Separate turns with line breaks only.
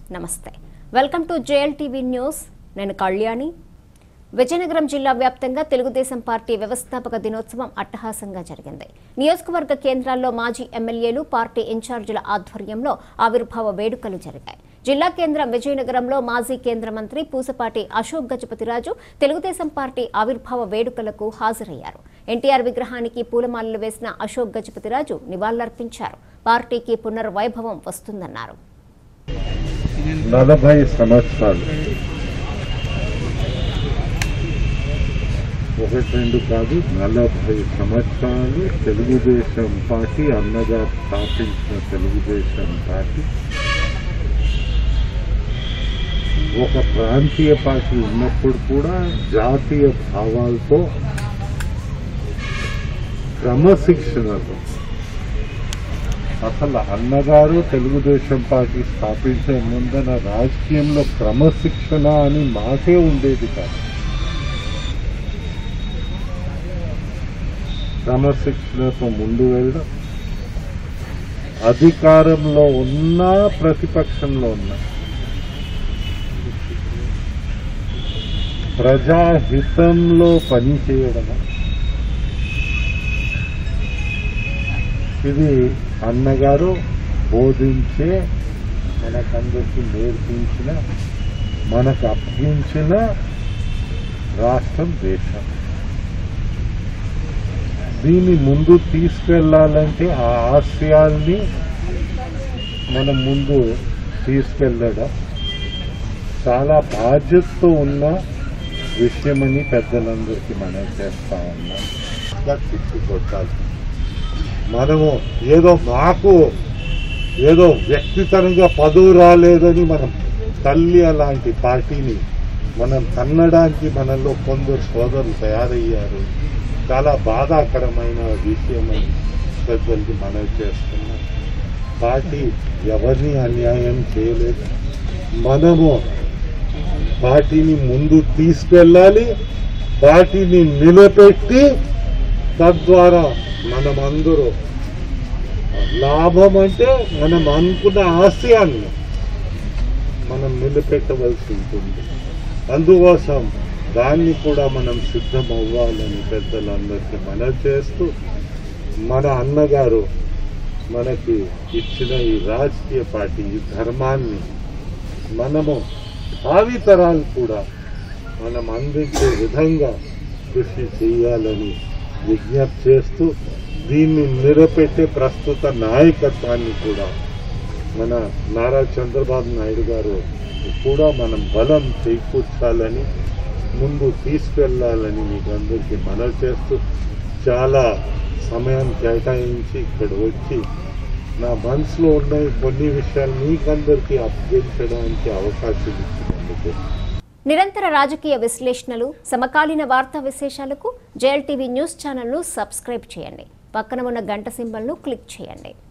నమస్తే welcome to JL TV news నేను కళ్యాణి విజయనగరం జిల్లా వ్యాప్తంగా తెలుగుదేశం పార్టీ వ్యవస్థాపక దినోత్సవం అట్టహాసంగా జరిగింది నియోజకవర్గ కేంద్రాల్లో మాజీ ఎమ్మెల్యేలు పార్టీ ఇన్ఛార్జీల ఆధ్వర్యంలో ఆవిర్భావ వేడుకలు జరిగాయి జిల్లా కేంద్రం విజయనగరంలో మాజీ కేంద్ర మంత్రి పూసపాటి అశోక్ గజపతిరాజు తెలుగుదేశం పార్టీ ఆవిర్భావ వేడుకలకు హాజరయ్యారు ఎన్టీఆర్ విగ్రహానికి పూలమాలలు వేసిన అశోక్ గజపతిరాజు నివాళులర్పించారు పార్టీకి పునర్వైభవం వస్తుందన్నారు
నలభై సంవత్సరాలు ఒకటి రెండు కాదు నలభై సంవత్సరాలు తెలుగుదేశం పార్టీ అన్నగా స్థాపించిన తెలుగుదేశం పార్టీ ఒక ప్రాంతీయ పార్టీ ఉన్నప్పుడు కూడా జాతీయ భావాలతో క్రమశిక్షణతో అసలు అన్నగారు తెలుగుదేశం పార్టీ స్థాపించే ముందన రాజకీయంలో క్రమశిక్షణ అని మాకే ఉండేది కాదు క్రమశిక్షణతో ముందు వెళ్ళడం అధికారంలో ఉన్నా ప్రతిపక్షంలో ఉన్నా ప్రజాహితంలో పనిచేయడం ఇది అన్నగారు బోధించే మనకందరికి నేర్పించిన మనకు అప్పగించిన రాష్ట్రం దేశం దీన్ని ముందు తీసుకెళ్లాలంటే ఆ ఆశయాల్ని మనం ముందు తీసుకెళ్ళడం చాలా బాధ్యతతో ఉన్న విషయమని పెద్దలందరికీ మనం చేస్తా ఉన్నాం ఇంకా తిప్పి కొట్టాలి మనము ఏదో మాకు ఏదో వ్యక్తితరంగా పదవి రాలేదని మనం తల్లి అలాంటి పార్టీని మనం తన్నడానికి మనలో కొందరు సోదరులు తయారయ్యారు చాలా బాధాకరమైన విషయమని పెద్దలకి మనవి చేస్తున్నాం పార్టీ ఎవరిని అన్యాయం చేయలేదు మనము పార్టీని ముందు తీసుకెళ్ళాలి పార్టీని నిలబెట్టి తద్వారా మనమందరూ లాభం అంటే మనం అనుకున్న ఆశయాన్ని మనం నిలబెట్టవలసి ఉంటుంది అందుకోసం దాన్ని కూడా మనం సిద్ధం అవ్వాలని పెద్దలందరికీ మనం చేస్తూ మన అన్నగారు మనకి ఇచ్చిన ఈ రాజకీయ పార్టీ ఈ ధర్మాన్ని మనము భావి తరాలు కూడా మనం అందించే విధంగా కృషి చేయాలని విజ్ఞప్తి చేస్తూ దీన్ని నిలబెట్టే ప్రస్తుత నాయకత్వాన్ని కూడా మన నారా చంద్రబాబు నాయుడు గారు కూడా మనం బలం చేకూర్చాలని ముందు తీసుకెళ్లాలని మీకు అందరికీ మనవి చేస్తూ చాలా సమయం కేటాయించి ఇక్కడ వచ్చి నా మనసులో ఉన్న కొన్ని విషయాలు మీకందరికీ అప్పగించడానికి అవకాశం ఇచ్చినందుకు
నిరంతర రాజకీయ విశ్లేషణలు సమకాలీన వార్తా విశేషాలకు జేఎల్ టీవీ న్యూస్ ఛానల్ను సబ్స్క్రైబ్ చేయండి పక్కన ఉన్న గంట సింబల్ను క్లిక్ చేయండి